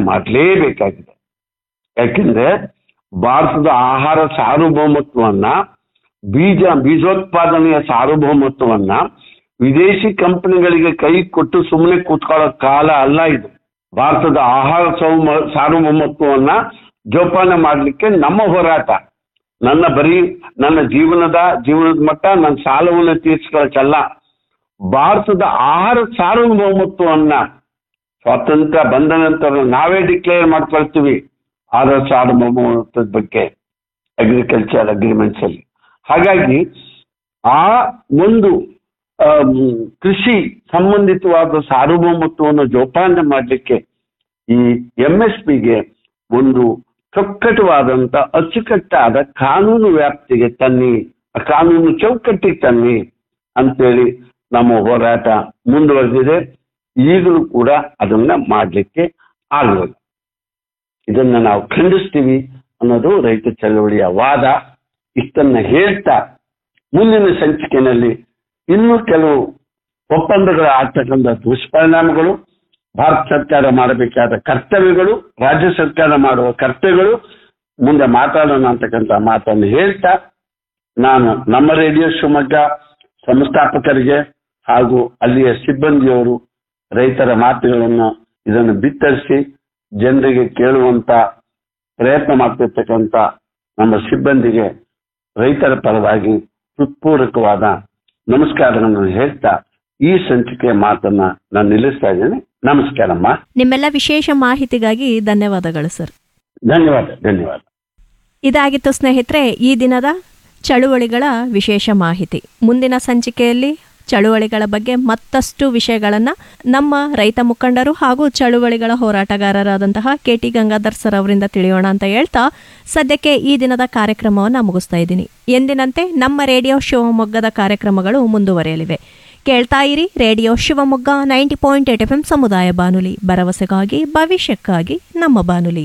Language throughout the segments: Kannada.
ಮಾಡಲೇಬೇಕಾಗಿದೆ ಯಾಕೆಂದ್ರೆ ಭಾರತದ ಆಹಾರ ಸಾರ್ವಭೌಮತ್ವವನ್ನ ಬೀಜ ಬೀಜೋತ್ಪಾದನೆಯ ಸಾರ್ವಭೌಮತ್ವವನ್ನ ವಿದೇಶಿ ಕಂಪನಿಗಳಿಗೆ ಕೈ ಕೊಟ್ಟು ಸುಮ್ಮನೆ ಕೂತ್ಕೊಳ್ಳೋ ಕಾಲ ಅಲ್ಲ ಇದು ಭಾರತದ ಆಹಾರ ಸೌಮ ಸಾರ್ವಭೌಮತ್ವವನ್ನ ಜೋಪಾನ ಮಾಡಲಿಕ್ಕೆ ನಮ್ಮ ಹೋರಾಟ ನನ್ನ ಬರೀ ನನ್ನ ಜೀವನದ ಜೀವನದ ಮಟ್ಟ ನನ್ನ ಸಾಲವನ್ನು ತೀರ್ಸ್ಕೊಳ್ಳೋಕ್ಕಲ್ಲ ಭಾರತದ ಆಹಾರ ಸಾರ್ವಭೌಮತ್ವವನ್ನ ಸ್ವಾತಂತ್ರ್ಯ ಬಂದ ನಂತರ ನಾವೇ ಡಿಕ್ಲೇರ್ ಮಾಡ್ಕೊಳ್ತೀವಿ ಆಹಾರ ಸಾರ್ವಭೌಮತ್ವದ ಬಗ್ಗೆ ಅಗ್ರಿಕಲ್ಚರ್ ಅಗ್ರಿಮೆಂಟ್ಸ್ ಅಲ್ಲಿ ಹಾಗಾಗಿ ಆ ಒಂದು ಆಮ್, ಕೃಷಿ ಸಂಬಂಧಿತವಾದ ಸಾರ್ವಭೌಮತ್ವವನ್ನು ಜೋಪಾನ ಮಾಡಲಿಕ್ಕೆ ಈ ಎಂ ಎಸ್ ಪಿಗೆ ಒಂದು ಚೊಕ್ಕಟವಾದಂತ ಅಚ್ಚುಕಟ್ಟಾದ ಕಾನೂನು ವ್ಯಾಪ್ತಿಗೆ ತನ್ನಿ ಆ ಕಾನೂನು ಚೌಕಟ್ಟಿಗೆ ತನ್ನಿ ಅಂತೇಳಿ ನಮ್ಮ ಹೋರಾಟ ಮುಂದುವರೆದಿದೆ ಈಗಲೂ ಕೂಡ ಅದನ್ನ ಮಾಡಲಿಕ್ಕೆ ಆಗಲಿಲ್ಲ ಇದನ್ನ ನಾವು ಖಂಡಿಸ್ತೀವಿ ಅನ್ನೋದು ರೈತ ಚಳವಳಿಯ ವಾದ ಇಷ್ಟನ್ನ ಹೇಳ್ತಾ ಮುಂದಿನ ಸಂಚಿಕೆಯಲ್ಲಿ ಇನ್ನೂ ಕೆಲವು ಒಪ್ಪಂದಗಳು ಆಗ್ತಕ್ಕಂಥ ದುಷ್ಪರಿಣಾಮಗಳು ಭಾರತ ಸರ್ಕಾರ ಮಾಡಬೇಕಾದ ಕರ್ತವ್ಯಗಳು ರಾಜ್ಯ ಸರ್ಕಾರ ಮಾಡುವ ಕರ್ತವ್ಯಗಳು ಮುಂದೆ ಮಾತಾಡೋಣ ಅಂತಕ್ಕಂಥ ಮಾತನ್ನು ಹೇಳ್ತಾ ನಾನು ನಮ್ಮ ರೇಡಿಯೋ ಶಿವಮೊಗ್ಗ ಸಂಸ್ಥಾಪಕರಿಗೆ ಹಾಗೂ ಅಲ್ಲಿಯ ಸಿಬ್ಬಂದಿಯವರು ರೈತರ ಮಾತುಗಳನ್ನು ಇದನ್ನು ಬಿತ್ತರಿಸಿ ಜನರಿಗೆ ಕೇಳುವಂತ ಪ್ರಯತ್ನ ಮಾಡ್ತಿರ್ತಕ್ಕಂಥ ನಮ್ಮ ಸಿಬ್ಬಂದಿಗೆ ರೈತರ ಪರವಾಗಿ ಹೃತ್ಪೂರ್ವಕವಾದ ನಮಸ್ಕಾರಗಳನ್ನು ಹೇಳ್ತಾ ಈ ಸಂಚಿಕೆಯ ಮಾತನ್ನ ನಾನು ನಿಲ್ಲಿಸ್ತಾ ಇದ್ದೇನೆ ನಮಸ್ಕಾರಮ್ಮ ನಿಮ್ಮೆಲ್ಲ ವಿಶೇಷ ಮಾಹಿತಿಗಾಗಿ ಧನ್ಯವಾದಗಳು ಸರ್ ಧನ್ಯವಾದ ಧನ್ಯವಾದ ಇದಾಗಿತ್ತು ಸ್ನೇಹಿತರೆ ಈ ದಿನದ ಚಳುವಳಿಗಳ ವಿಶೇಷ ಮಾಹಿತಿ ಮುಂದಿನ ಸಂಚಿಕೆಯಲ್ಲಿ ಚಳುವಳಿಗಳ ಬಗ್ಗೆ ಮತ್ತಷ್ಟು ವಿಷಯಗಳನ್ನು ನಮ್ಮ ರೈತ ಮುಖಂಡರು ಹಾಗೂ ಚಳುವಳಿಗಳ ಹೋರಾಟಗಾರರಾದಂತಹ ಕೆ ಟಿ ಗಂಗಾಧರ್ ಸರ್ ಅವರಿಂದ ತಿಳಿಯೋಣ ಅಂತ ಹೇಳ್ತಾ ಸದ್ಯಕ್ಕೆ ಈ ದಿನದ ಕಾರ್ಯಕ್ರಮವನ್ನು ಮುಗಿಸ್ತಾ ಇದ್ದೀನಿ ಎಂದಿನಂತೆ ನಮ್ಮ ರೇಡಿಯೋ ಶಿವಮೊಗ್ಗದ ಕಾರ್ಯಕ್ರಮಗಳು ಮುಂದುವರಿಯಲಿವೆ ಕೇಳ್ತಾ ಇರಿ radio Shivamogga ninety point eight F M ಸಮುದಾಯ ಬಾನುಲಿ ಭರವಸೆಗಾಗಿ ಭವಿಷ್ಯಕ್ಕಾಗಿ ನಮ್ಮ ಬಾನುಲಿ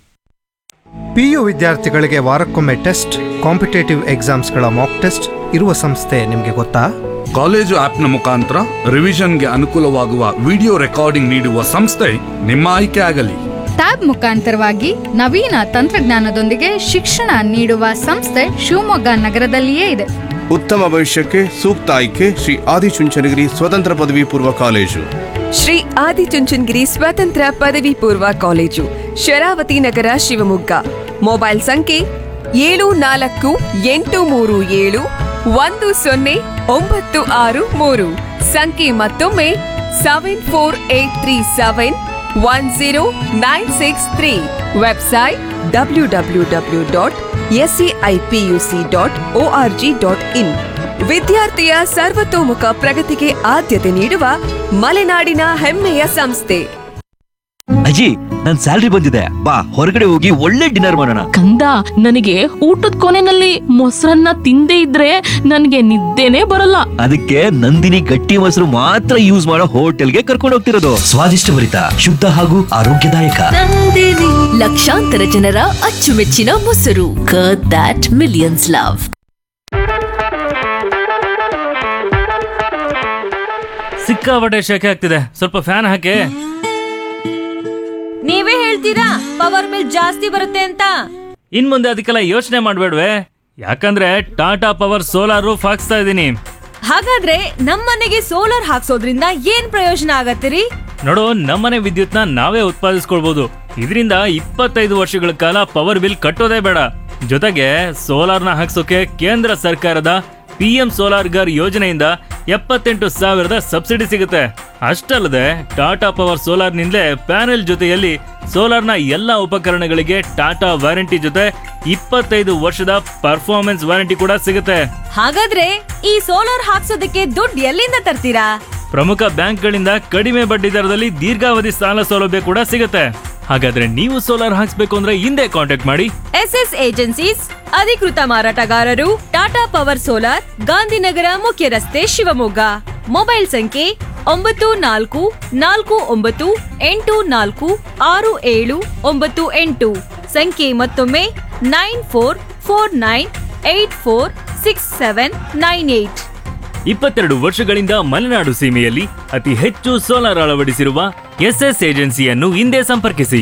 ಪಿಯು ವಿದ್ಯಾರ್ಥಿಗಳಿಗೆ ವಾರಕ್ಕೊಮ್ಮೆ ಟೆಸ್ಟ್ ಕಾಂಪಿಟೇಟಿವ್ ಎಕ್ಸಾಮ್ಸ್ಗಳ ಮಾಕ್ ಟೆಸ್ಟ್ ಇರುವ ಸಂಸ್ಥೆ ನಿಮಗೆ ಗೊತ್ತಾ ಕಾಲೇಜು ಆಪ್ನ ಮುಖಾಂತರ ರಿವಿಷನ್ಗೆ ಅನುಕೂಲವಾಗುವ ವಿಡಿಯೋ ರೆಕಾರ್ಡಿಂಗ್ ನೀಡುವ ಸಂಸ್ಥೆ ನಿಮ್ಮ ಆಯ್ಕೆ ಆಗಲಿ ಟ್ಯಾಬ್ ಮುಖಾಂತರವಾಗಿ ನವೀನ ತಂತ್ರಜ್ಞಾನದೊಂದಿಗೆ ಶಿಕ್ಷಣ ನೀಡುವ ಸಂಸ್ಥೆ ಶಿವಮೊಗ್ಗ ನಗರದಲ್ಲಿಯೇ ಇದೆ ಉತ್ತಮ ಭವಿಷ್ಯಕ್ಕೆ ಸೂಕ್ತ ಆಯ್ಕೆ ಶ್ರೀ ಆದಿಚುಂಚನಗಿರಿ ಸ್ವತಂತ್ರ ಪದವಿ ಪೂರ್ವ ಕಾಲೇಜು ಶ್ರೀ ಆದಿಚುಂಚನಗಿರಿ ಸ್ವತಂತ್ರ ಪದವಿ ಪೂರ್ವ ಕಾಲೇಜು ಶರಾವತಿ ನಗರ ಶಿವಮೊಗ್ಗ ಮೊಬೈಲ್ ಸಂಖ್ಯೆ ಏಳು ನಾಲ್ಕು ಎಂಟು ಮೂರು ಏಳು ಒಂದು ಸೊನ್ನೆ ಒಂಬತ್ತು ಆರು ಮೂರು ಸಂಖ್ಯೆ ಮತ್ತೊಮ್ಮೆ seven four eight three seven one zero nine six three website W W W dot SCIPUC dot O R G dot in ವಿದ್ಯಾರ್ಥಿಯ ಸರ್ವತೋಮುಖ ಪ್ರಗತಿಗೆ ಆದ್ಯತೆ ನೀಡುವ ಮಲೆನಾಡಿನ ಹೆಮ್ಮೆಯ ಸಂಸ್ಥೆ ಅಜ್ಜಿ ನನ್ ಸ್ಯಾಲ್ರಿ ಬಂದಿದೆ ಬಾ ಹೊರಗಡೆ ಹೋಗಿ ಒಳ್ಳೆ ಡಿನ್ನರ್ ಮಾಡೋಣ ಕಂದ ನನಗೆ ಊಟದ ಕೊನೆನಲ್ಲಿ ಮೊಸರನ್ನ ತಿಂದೇ ಇದ್ರೆ ನನಗೆ ನಿದ್ದೆನೇ ಬರಲ್ಲ ಅದಕ್ಕೆ ನಂದಿನಿ ಗಟ್ಟಿ ಮೊಸರು ಮಾತ್ರ ಯೂಸ್ ಮಾಡೋ ಹೋಟೆಲ್ಗೆ ಕರ್ಕೊಂಡು ಹೋಗ್ತಿರೋದು ಸ್ವಾದಿಷ್ಟಭರಿತ ಶುದ್ಧ ಹಾಗೂ ಆರೋಗ್ಯದಾಯಕ ಲಕ್ಷಾಂತರ ಜನರ ಅಚ್ಚುಮೆಚ್ಚಿನ ಮೊಸರು ದಟ್ ಮಿಲಿಯನ್ಸ್ ಲವ್ ಸಿಕ್ಕಾಪಟ್ಟೆ ಶೆಕೆ ಆಗ್ತಿದೆ ಸ್ವಲ್ಪ ಫ್ಯಾನ್ ಹಾಕಿ ನೀವೇ ಹೇಳ್ತೀರಾ ಪವರ್ ಬಿಲ್ ಜಾಸ್ತಿ ಬರುತ್ತೆ ಅಂತ ಇನ್ ಮುಂದೆ ಅದಕ್ಕೆಲ್ಲ ಯೋಚನೆ ಮಾಡ್ಬೇಡ್ವೆ ಯಾಕಂದ್ರೆ ಟಾಟಾ ಪವರ್ ಸೋಲಾರ್ ರೂಫ್ ಹಾಕ್ಸ್ತಾ ಇದ್ದೀನಿ ಹಾಗಾದ್ರೆ ನಮ್ಮನೆಗೆ ಸೋಲಾರ್ ಹಾಕ್ಸೋದ್ರಿಂದ ಏನ್ ಪ್ರಯೋಜನ ಆಗತ್ತಿರಿ ನೋಡು ನಮ್ಮನೆ ವಿದ್ಯುತ್ನ ನಾವೇ ಉತ್ಪಾದಿಸ್ಕೊಳ್ಬಹುದು ಇದರಿಂದ ಇಪ್ಪತ್ತೈದು ವರ್ಷಗಳ ಕಾಲ ಪವರ್ ಬಿಲ್ ಕಟ್ಟೋದೇ ಬೇಡ ಜೊತೆಗೆ ಸೋಲಾರ್ನ ಹಾಕ್ಸೋಕೆ ಕೇಂದ್ರ ಸರ್ಕಾರದ ಪಿ ಎಂ ಸೋಲಾರ್ ಗರ್ ಯೋಜನೆಯಿಂದ ಎಪ್ಪತ್ತೆಂಟು ಸಾವಿರದ ಸಬ್ಸಿಡಿ ಸಿಗುತ್ತೆ ಅಷ್ಟಲ್ಲದೆ ಟಾಟಾ ಪವರ್ ಸೋಲಾರ್ನಿಂದಲೇ ಪ್ಯಾನೆಲ್ ಜೊತೆಯಲ್ಲಿ ಸೋಲಾರ್ನ ಎಲ್ಲ ಉಪಕರಣಗಳಿಗೆ ಟಾಟಾ ವಾರಂಟಿ ಜೊತೆ ಇಪ್ಪತ್ತೈದು ವರ್ಷದ ಪರ್ಫಾರ್ಮೆನ್ಸ್ ವಾರಂಟಿ ಕೂಡ ಸಿಗುತ್ತೆ ಹಾಗಾದ್ರೆ ಈ ಸೋಲಾರ್ ಹಾಕ್ಸೋದಕ್ಕೆ ದುಡ್ಡು ಎಲ್ಲಿಂದ ತರ್ತೀರಾ ಪ್ರಮುಖ ಬ್ಯಾಂಕ್ಗಳಿಂದ ಕಡಿಮೆ ಬಡ್ಡಿ ದರದಲ್ಲಿ ದೀರ್ಘಾವಧಿ ಸಾಲ ಸೌಲಭ್ಯ ಕೂಡ ಸಿಗುತ್ತೆ ಹಾಗಾದ್ರೆ ನೀವು ಸೋಲಾರ್ ಹಾಕ್ಸ್ಬೇಕು ಅಂದ್ರೆ ಹಿಂದೆ ಕಾಂಟ್ಯಾಕ್ಟ್ ಮಾಡಿ ಎಸ್ ಎಸ್ ಏಜೆನ್ಸೀಸ್ ಅಧಿಕೃತ ಮಾರಾಟಗಾರರು ಟಾಟಾ ಪವರ್ ಸೋಲಾರ್ ಗಾಂಧಿನಗರ ಮುಖ್ಯ ರಸ್ತೆ ಶಿವಮೊಗ್ಗ ಮೊಬೈಲ್ ಸಂಖ್ಯೆ ಒಂಬತ್ತು ನಾಲ್ಕು ನಾಲ್ಕು ಒಂಬತ್ತು ಎಂಟು ನಾಲ್ಕು ಆರು ಏಳು ಒಂಬತ್ತು ಎಂಟು ಸಂಖ್ಯೆ ಮತ್ತೊಮ್ಮೆ nine four four nine eight four six seven nine eight ಇಪ್ಪತ್ತೆರಡು ವರ್ಷಗಳಿಂದ ಮಲೆನಾಡು ಸೀಮೆಯಲ್ಲಿ ಅತಿ ಹೆಚ್ಚು ಸೋಲಾರ್ ಅಳವಡಿಸಿರುವ ಎಸ್ಎಸ್ ಏಜೆನ್ಸಿಯನ್ನು ಹಿಂದೆ ಸಂಪರ್ಕಿಸಿ